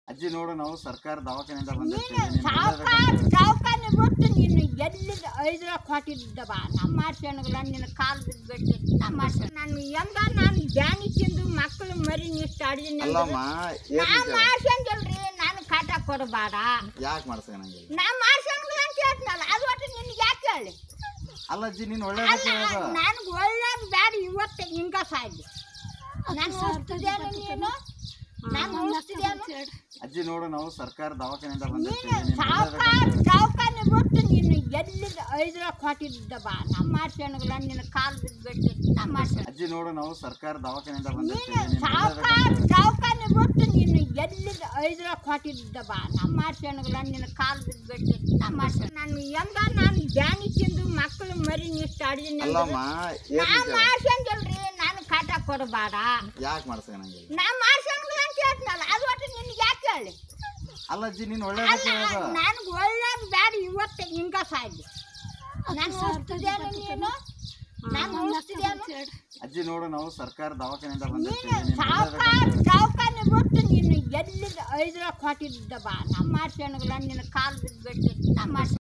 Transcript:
ಅಜ್ಜಿ ನೋಡು ನಾವು ಸರ್ಕಾರ ದವಾಖಾನೆಯಿಂದ ನೀನು ಬಂದಿರ್ತೀವಿ ಸಾವುಕಾರ ದವಾಖಾನೆ ಬಿಟ್ಟು ನೀನು ಎಲ್ಲಿದ ಐದ್ರ ಕೊಟ್ಟಿದ್ದವ ನಮ್ಮ ಮಾಡ್ಸೋಣಗಳ ನಿನ್ನ ಕಾಲು ಬಿದ್ದು ನಮ್ಮ ಮಾಡ್ಸೋಣ ನಾನು ಹೆಂಗ ನಾನು ಬ್ಯಾನಿ ತಿಂದು ಮಕ್ಕಳು ಮರಿ ನಿಷ್ಟು ಅಡಿದ ಅಲ್ಲಮ್ಮ ನಾ ಮಾಡ್ಸಂಗಿಲ್ರಿ ನಾನು ಕಾಟ ಕೊಡಬೇಡ ಯಾಕೆ ಮಾಡ್ಸಂಗಿಲ್ಲ ನಾ ಮಾಡ್ಸಂಗಿಲ್ಲ ಅಂತ ಹೇಳ್ತೀನಲ್ಲ ಅದು ಒಟ್ಟು ನಿನ್ಗೆ ಯಾಕೆ ಹೇಳಿ ಅಲ್ಲ ಅಜ್ಜಿ ನೀನು ಒಳ್ಳೆ ಅಲ್ಲ ನನಗೆ ಒಳ್ಳೇದು ಬ್ಯಾಡ ಇವತ್ತು ಹಿಂಗ ಸಾಯ್ಲಿ ನಾನು ಉಳಿಸ್ತಿದ್ದೇನು ನೀನು ನಾನು ಉಳಿಸ್ತಿದ್ದೇನು ಅಜ್ಜಿ ನೋಡು ನಾವು ಸರ್ಕಾರ ದವಾಖಾನೆಯಿಂದ ನೀನು ಬಂದಿರ್ತೀವಿ ಸಾವುಕಾರ ದವಾಖಾನೆ ಬಿಟ್ಟು ನೀನು ಎಲ್ಲಿದ ಐದ್ರ ಕೊಟ್ಟಿದ್ದವ ನಮ್ಮ ಮಾಡ್ಸೋಣಗಳ ನಿನ್ನ ಕಾಲು ಬಿದ್ದು ನಮ್ಮ ಮಾಡ್ಸೋಣ ಅಜ್ಜಿ ನೋಡು ನಾವು ಸರ್ಕಾರ ದವಾಖಾನೆಯಿಂದ ನೀನು ಬಂದಿರ್ತೀವಿ ಸಾವುಕಾರ ದವಾಖಾನೆ ಬಿಟ್ಟು ನೀನು ಎಲ್ಲಿದ ಐದ್ರ ಕೊಟ್ಟಿದ್ದವ ನಮ್ಮ ಮಾಡ್ಸೋಣಗಳ ನಿನ್ನ ಕಾಲು ಬಿದ್ದು ನಮ್ಮ ಮಾಡ್ಸೋಣ ನಾನು ಹೆಂಗ ನಾನು ಬ್ಯಾನಿ ತಿಂದು ಮಕ್ಕಳು ಮರಿ ನಿಷ್ಟು ಅಡಿದ ಅಲ್ಲಮ್ಮ ನಾ ಮಾಡ್ಸಂಗಿಲ್ರಿ ನಾನು ಕಾಟ ಕೊಡಬೇಡ ಯಾಕೆ ಮಾಡ್ಸಂಗಿಲ್ಲ ನಾ ಮಾಡ್ಸಂಗಿಲ್ಲ ಅಂತ ಹೇಳ್ತೀನಲ್ಲ ಅದು ಒಟ್ಟು ನಿನ್ಗೆ ಯಾಕೆ ಹೇಳಿ ಅಲ್ಲ ಅಜ್ಜಿ ನೀನು ಒಳ್ಳೆ ಅಲ್ಲ ನನಗೆ ಒಳ್ಳೇದು ಬ್ಯಾಡ ಇವತ್ತು ಹಿಂಗ ಸಾಯ್ಲಿ ನಾನು ಉಳಿಸ್ತಿದ್ದೇನು ನೀನು ನಾನು ಉಳಿಸ್ತಿದ್ದೇನು ಅಜ್ಜಿ ನೋಡು ನಾವು ಸರ್ಕಾರ ದವಾಖಾನೆಯಿಂದ ನೀನು ಬಂದಿರ್ತೀವಿ ಸಾವುಕಾರ ದವಾಖಾನೆ ಬಿಟ್ಟು ನೀನು ಎಲ್ಲಿದ ಐದ್ರ ಕೊಟ್ಟಿದ್ದವ ನಮ್ಮ ಮಾಡ್ಸೋಣಗಳ ನಿನ್ನ ಕಾಲು ಬಿದ್ದು ನಮ್ಮ ಮಾಡ್ಸೋಣ